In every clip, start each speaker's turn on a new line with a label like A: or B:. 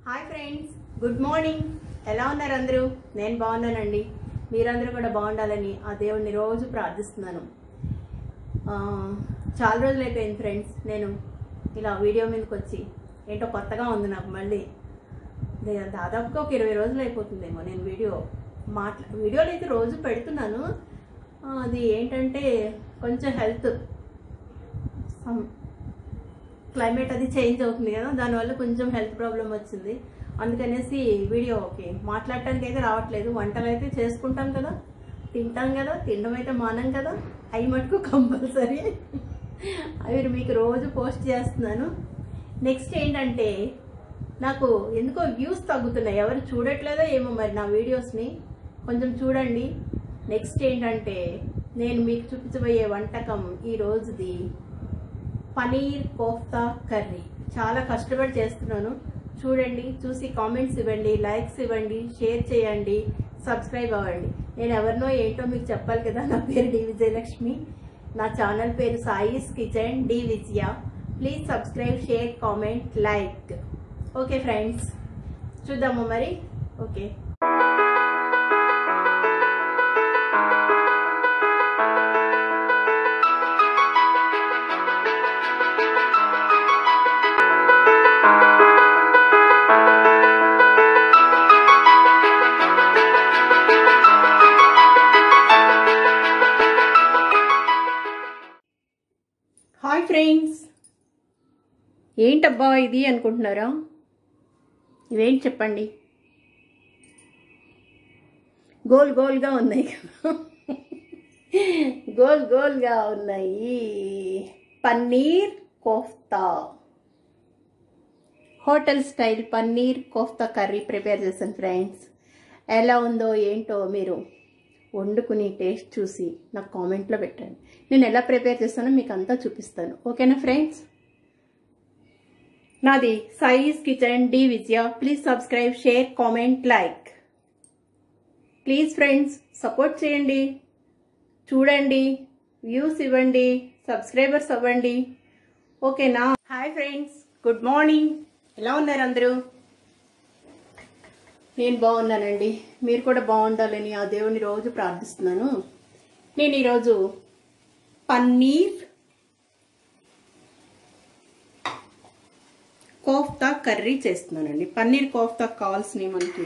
A: hi friends good morning ఎలా ఉన్నారు అందరూ నేను బాగున్నానండి మీరందరూ కూడా బాగుండాలని ఆ దేవుణ్ణి రోజు ప్రార్థిస్తున్నాను ఆ, చాలా రోజులు అయిపోయింది ఫ్రెండ్స్ నేను ఇలా వీడియో మీదకి వచ్చి ఏంటో కొత్తగా ఉంది నాకు మళ్ళీ దే- దాదాపుగా ఒక ఇరవై రోజులు అయిపోతుందేమో నేను వీడియో మాట్లా వీడియోలు అయితే రోజు పెడుతున్నాను ఆ, అది ఏంటంటే కొంచెం హెల్త్ క్లైమేట్ అది చేంజ్ అవుతుంది కదా దానివల్ల కొంచెం హెల్త్ ప్రాబ్లం వచ్చింది అందుకనేసి వీడియో ఓకే మాట్లాడటానికి అయితే రావట్లేదు వంటలు అయితే చేసుకుంటాం కదా తింటాం కదా తినడం అయితే మానం కదా అవి మటుకు కంపల్సరీ అవి మీకు రోజు పోస్ట్ చేస్తున్నాను నెక్స్ట్ ఏంటంటే నాకు ఎందుకో వ్యూస్ తగ్గుతున్నాయి ఎవరు చూడట్లేదో ఏమో మరి నా వీడియోస్ని కొంచెం చూడండి నెక్స్ట్ ఏంటంటే నేను మీకు చూపించబోయే వంటకం ఈ రోజుది పనీర్ కోఫ్తా కర్రీ చాలా కష్టపడి చేస్తున్నాను చూడండి చూసి కామెంట్స్ ఇవ్వండి లైక్స్ ఇవ్వండి షేర్ చేయండి సబ్స్క్రైబ్ అవ్వండి నేను ఎవరినో ఏంటో మీకు చెప్పాలి కదా నా పేరు డి విజయలక్ష్మి నా ఛానల్ పేరు Sai's kitchen D Vijaya please subscribe share comment like okay friends చూద్దాము మరి ఓకే హాయ్ ఫ్రెండ్స్ ఏంటబ్బా ఇది అనుకుంటున్నారా ఇవేంటి చెప్పండి గోల్ గోల్గా ఉన్నాయి కదా గోల్ గోల్గా ఉన్నాయి paneer kofta hotel style paneer kofta curry prepare చేశాను ఫ్రెండ్స్ ఎలా ఉందో ఏంటో మీరు వండుకుని టేస్ట్ చూసి నాకు కామెంట్లో పెట్టండి నేను ఎలా ప్రిపేర్ చేస్తానో మీకు అంతా చూపిస్తాను ఓకేనా ఫ్రెండ్స్ నాది Sai's kitchen D Vijaya please subscribe share comment like please friends support చేయండి చూడండి వ్యూస్ ఇవ్వండి సబ్స్క్రైబర్స్ అవ్వండి ఓకేనా హాయ్ ఫ్రెండ్స్ గుడ్ మార్నింగ్ ఎలా ఉన్నారు అందరూ నేను బాగున్నానండి మీరు కూడా బాగుండాలని ఆ దేవుని రోజు ప్రార్థిస్తున్నాను నేను ఈరోజు పన్నీర్ కోఫ్తా కర్రీ చేస్తున్నానండి పన్నీర్ కోఫ్తా కావాల్సినవి మనకి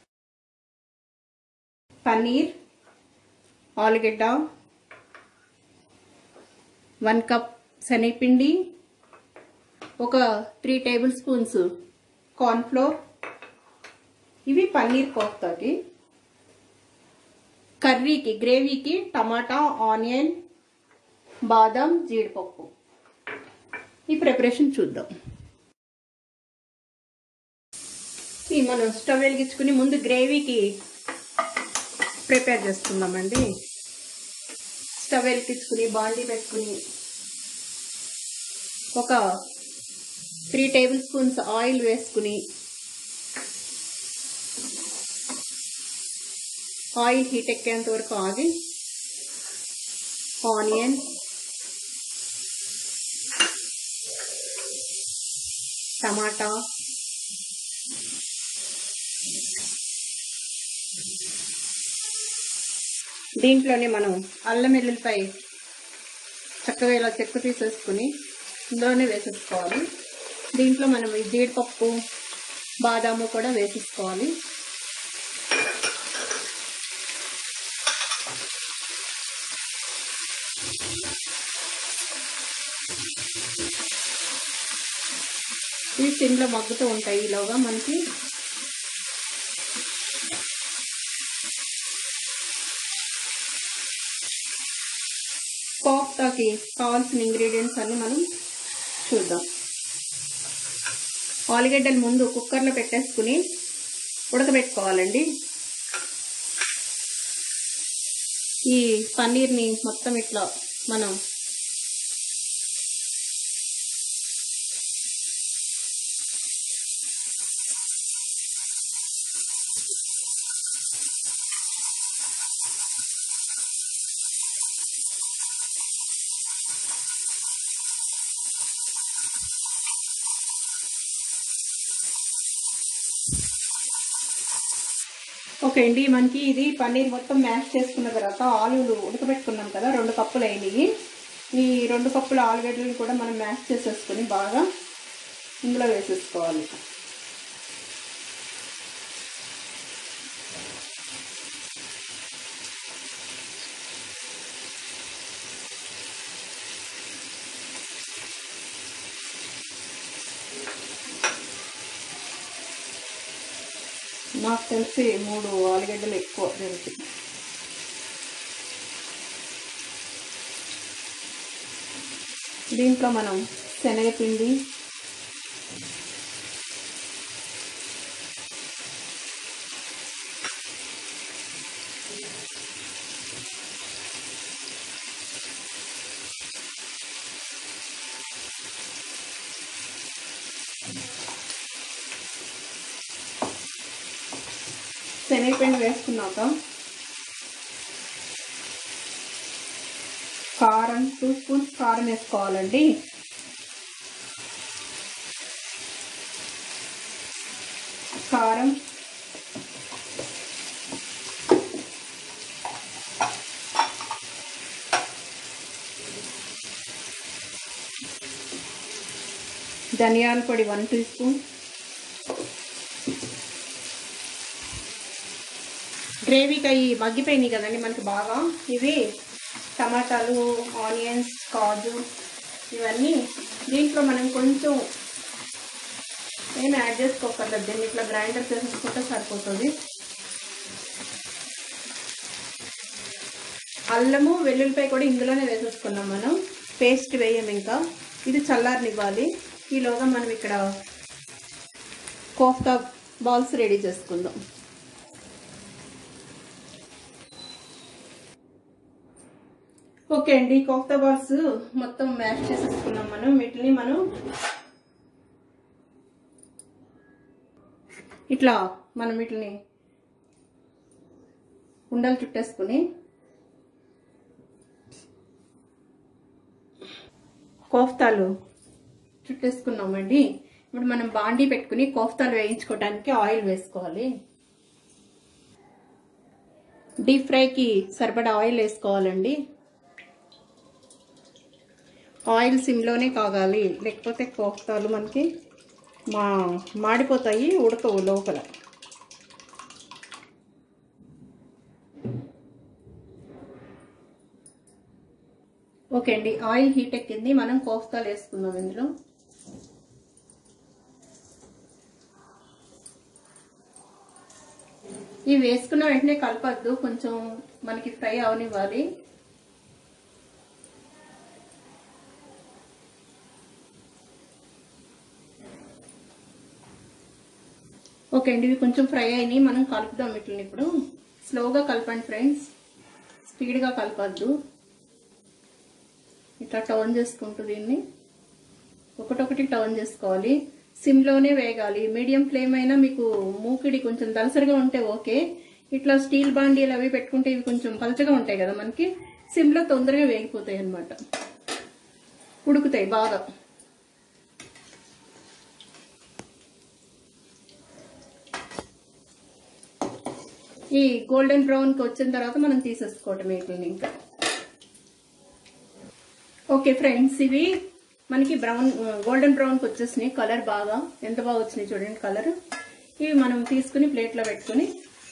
A: పన్నీర్ ఆలుగడ్డ వన్ కప్ శనగపిండి ఒక త్రీ టేబుల్ స్పూన్స్ కార్న్ఫ్లోర్ ఇవి పన్నీర్ కోఫ్తాకి కర్రీకి గ్రేవీకి టమాటా ఆనియన్ బాదం జీడిపప్పు ఈ ప్రిపరేషన్ చూద్దాం ఈ మనం స్టవ్ వెలిగించుకుని ముందు గ్రేవీకి ప్రిపేర్ చేసుకుందామండి స్టవ్ వెలిగించుకుని బాండీ పెట్టుకుని ఒక త్రీ టేబుల్ స్పూన్స్ ఆయిల్ వేసుకుని ఆయిల్ హీట్ ఎక్కేంత వరకు ఆగి ఆనియన్ టమాటా దీంట్లోనే మనం అల్లం వెల్లుల్లిపై చక్కగా ఇలా చెక్కు తీసేసుకుని ఇందులోనే వేసేసుకోవాలి దీంట్లో మనం ఈ జీడిపప్పు బాదాము కూడా వేసేసుకోవాలి ఇవి సిమ్లో మగ్గుతూ ఉంటాయి ఈలోగా మనకి కోఫ్తాకి కావాల్సిన ఇంగ్రీడియంట్స్ అన్ని మనం చూద్దాం ఆలుగడ్డలు ముందు కుక్కర్లో పెట్టేసుకుని ఉడకబెట్టుకోవాలండి ఈ పన్నీర్ని మొత్తం ఇట్లా మనం ఓకే అండి మనకి ఇది పన్నీర్ మొత్తం మ్యాష్ చేసుకున్న తర్వాత ఆలులు ఉడకబెట్టుకున్నాం కదా రెండు కప్పులు అయినాయి ఈ రెండు కప్పుల ఆలుగడ్డలు కూడా మనం మ్యాష్ చేసేసుకొని బాగా ఇందులో వేసేసుకోవాలి నాకు తెలిసి మూడు ఆలుగడ్డలు ఎక్కువ దీనికి దీంట్లో మనం శనగపిండి శనగపిండి వేసుకున్నాక కారం టూ స్పూన్స్ కారం వేసుకోవాలండి కారం ధనియాల పొడి వన్ టీ స్పూన్ గ్రేవీకి అవి మగ్గిపోయినాయి కదండి మనకి బాగా ఇవి టమాటాలు ఆనియన్స్ కాజు ఇవన్నీ దీంట్లో మనం కొంచెం ఏం యాడ్ చేసుకోకర్లేదు దీన్ని ఇట్లా గ్రైండర్ చేసేసుకుంటే సరిపోతుంది అల్లము వెల్లుల్లిపాయ కూడా ఇందులోనే వేసేసుకున్నాం మనం పేస్ట్ వేయం ఇంకా ఇది చల్లారనివ్వాలి ఈలోగా మనం ఇక్కడ కోఫ్తా బాల్స్ రెడీ చేసుకుందాం ఓకే అండి కోఫ్తా బాల్స్ మొత్తం మ్యాష్ చేసేసుకున్నాం మనం వీటిని మనం ఇట్లా మనం వీటిని ఉండలు చుట్టేసుకుని కోఫ్తాలు చుట్టేసుకున్నామండి ఇప్పుడు మనం బాండీ పెట్టుకుని కోఫ్తాలు వేయించుకోవడానికి ఆయిల్ వేసుకోవాలి డీప్ ఫ్రైకి సరిపడా ఆయిల్ వేసుకోవాలండి ఆయిల్ సిమ్లోనే కాగాలి లేకపోతే కోఫ్తాలు మనకి మా మాడిపోతాయి ఉడకవు లోపల ఓకే అండి ఆయిల్ హీట్ ఎక్కింది మనం కోఫ్తాలు వేసుకుందాం ఇందులో ఇవి వేసుకున్న వెంటనే కలపద్దు కొంచెం మనకి ఫ్రై అవనివ్వాలి ఓకే అండి ఇవి కొంచెం ఫ్రై అయినాయి మనం కలుపుదాం వీటిని ఇప్పుడు స్లోగా కలపండి ఫ్రెండ్స్ స్పీడ్గా కలపద్దు ఇట్లా టర్న్ చేసుకుంటూ దీన్ని ఒకటొకటి టర్న్ చేసుకోవాలి సిమ్లోనే వేగాలి మీడియం ఫ్లేమ్ అయినా మీకు మూకిడి కొంచెం దలసరిగా ఉంటే ఓకే ఇట్లా స్టీల్ బాండీలు అవి పెట్టుకుంటే ఇవి కొంచెం పలచగా ఉంటాయి కదా మనకి సిమ్లో తొందరగా వేగిపోతాయి అన్నమాట ఉడుకుతాయి బాగా ఈ గోల్డెన్ బ్రౌన్కి వచ్చిన తర్వాత మనం తీసేసుకోవటం వీటిని ఇంకా ఓకే ఫ్రెండ్స్ ఇవి మనకి బ్రౌన్ గోల్డెన్ బ్రౌన్కి వచ్చేసినాయి కలర్ బాగా ఎంత బాగా వచ్చినాయి చూడండి కలర్ ఇవి మనం తీసుకుని ప్లేట్లో పెట్టుకుని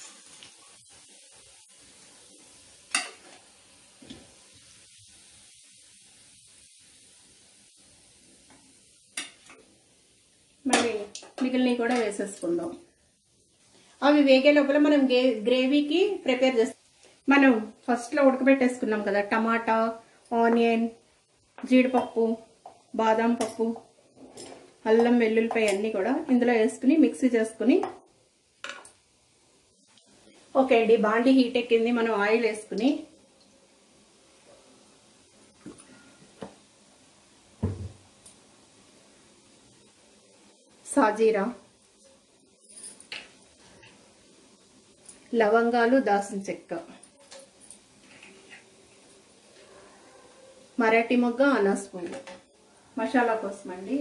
A: మళ్ళీ మిగిలినవి కూడా వేసేసుకుందాం అవి వేగే లోపల మనం గే గ్రేవీకి ప్రిపేర్ చేస్తాం మనం ఫస్ట్లో ఉడకబెట్టేసుకున్నాం కదా టమాటా ఆనియన్ జీడిపప్పు బాదం పప్పు అల్లం వెల్లుల్లిపాయ అన్నీ కూడా ఇందులో వేసుకుని మిక్సీ చేసుకుని ఓకే అండి బాండి హీట్ ఎక్కింది మనం ఆయిల్ వేసుకుని సాజీరా లవంగాలు దాసిన చెక్క మరాఠీ మొగ్గ అనాస్ పువ్వు మసాలా కోసం అండి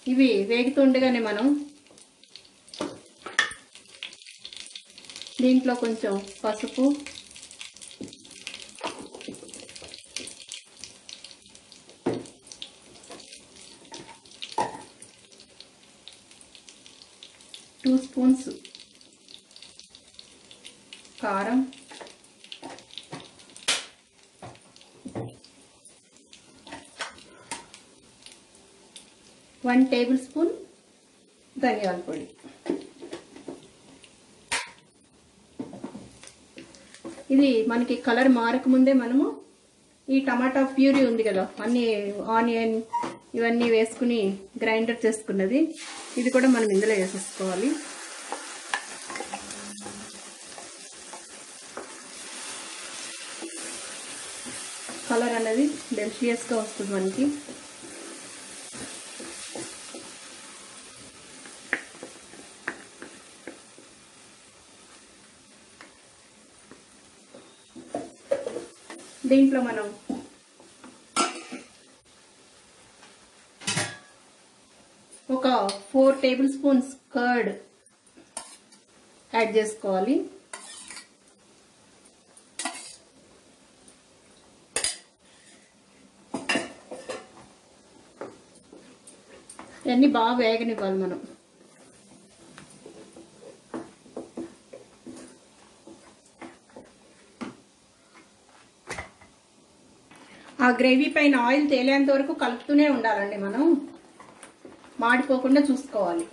A: ఇవి వేగుతుండగానే మనం దీంట్లో కొంచెం పసుపు టూ స్పూన్స్ కారం వన్ టేబుల్ స్పూన్ ధనియాల పొడి ఇది మనకి కలర్ మారకముందే మనము ఈ టమాటా ప్యూరీ ఉంది కదా అన్ని ఆనియన్ ఇవన్నీ వేసుకుని గ్రైండర్ చేసుకున్నది ఇది కూడా మనం ఇందులో వేసేసుకోవాలి కలర్ అనేది డెలిషియస్గా వస్తుంది మనకి దీంట్లో మనం ఒక four tablespoons curd add చేసుకోవాలి ఇవన్నీ బాగా వేగనివ్వాలి మనం ఆ గ్రేవీ పైన ఆయిల్ తేలేంత వరకు కలుపుతూనే ఉండాలండి మనం మాడిపోకుండా చూసుకోవాలి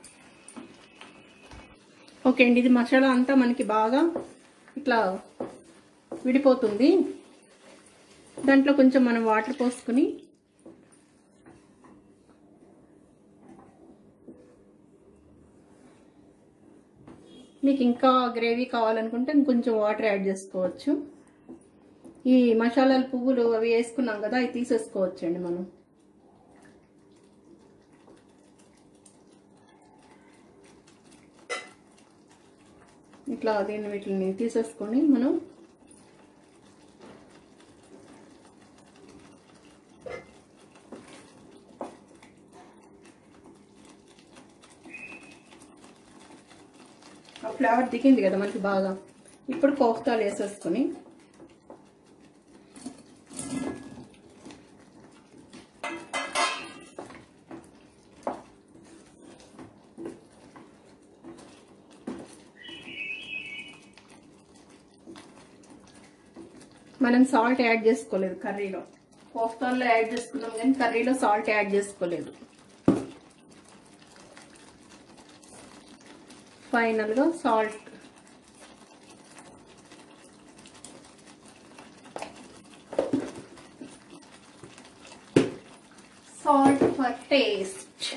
A: ఓకే అండి ఇది మసాలా అంతా మనకి బాగా ఇట్లా విడిపోతుంది దాంట్లో కొంచెం మనం వాటర్ పోసుకుని మీకు ఇంకా గ్రేవీ కావాలనుకుంటే ఇంకొంచెం వాటర్ యాడ్ చేసుకోవచ్చు ఈ మసాలాల పువ్వులు అవి వేసుకున్నాం కదా అవి తీసేసుకోవచ్చండి మనం ఇట్లా దీన్ని వీటిని తీసేసుకొని మనం ఆ ఫ్లేవర్ దిగింది కదా మనకి బాగా ఇప్పుడు కోఫ్తాలు వేసేసుకొని మనం సాల్ట్ యాడ్ చేసుకోలేదు కర్రీలో కోఫ్తాల్లో యాడ్ చేసుకున్నాం కానీ కర్రీలో సాల్ట్ యాడ్ చేసుకోలేదు ఫైనల్గా salt salt for taste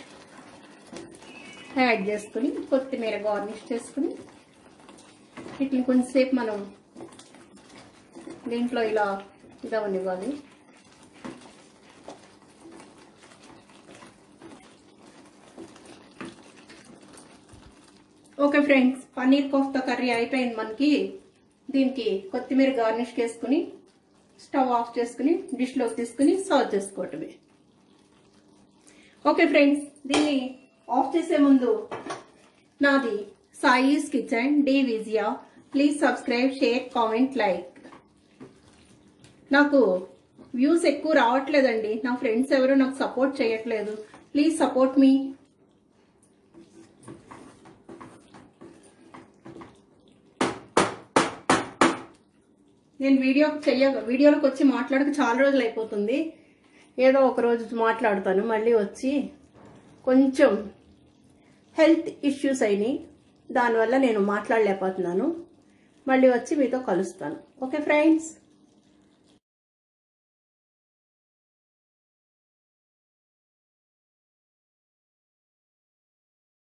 A: add చేసుకుని కొత్తిమీర గార్నిష్ చేసుకుని వీటిని కొంచెంసేపు మనం దీంట్లో ఇలా ఇదవనివ్వాలి okay friends paneer kofta curry అయిపోయింది మనకి దీనికి కొత్తిమీర గార్నిష్ చేసుకుని స్టవ్ ఆఫ్ చేసుకుని డిష్లోకి తీసుకుని సర్వ్ చేసుకోవటమే ఓకే ఫ్రెండ్స్ దీన్ని ఆఫ్ చేసే ముందు నాది Sai's kitchen D Vijaya please subscribe share comment like నాకు వ్యూస్ ఎక్కువ రావట్లేదండి నా ఫ్రెండ్స్ ఎవరు నాకు సపోర్ట్ చేయట్లేదు ప్లీజ్ సపోర్ట్ మీ నేను వీడియో చెయ్య వీడియోలోకి వచ్చి మాట్లాడక చాలా రోజులు అయిపోతుంది ఏదో ఒక రోజు మాట్లాడతాను మళ్ళీ వచ్చి కొంచెం హెల్త్ ఇష్యూస్ అయినాయి దానివల్ల నేను మాట్లాడలేకపోతున్నాను మళ్ళీ వచ్చి మీతో కలుస్తాను ఓకే ఫ్రెండ్స్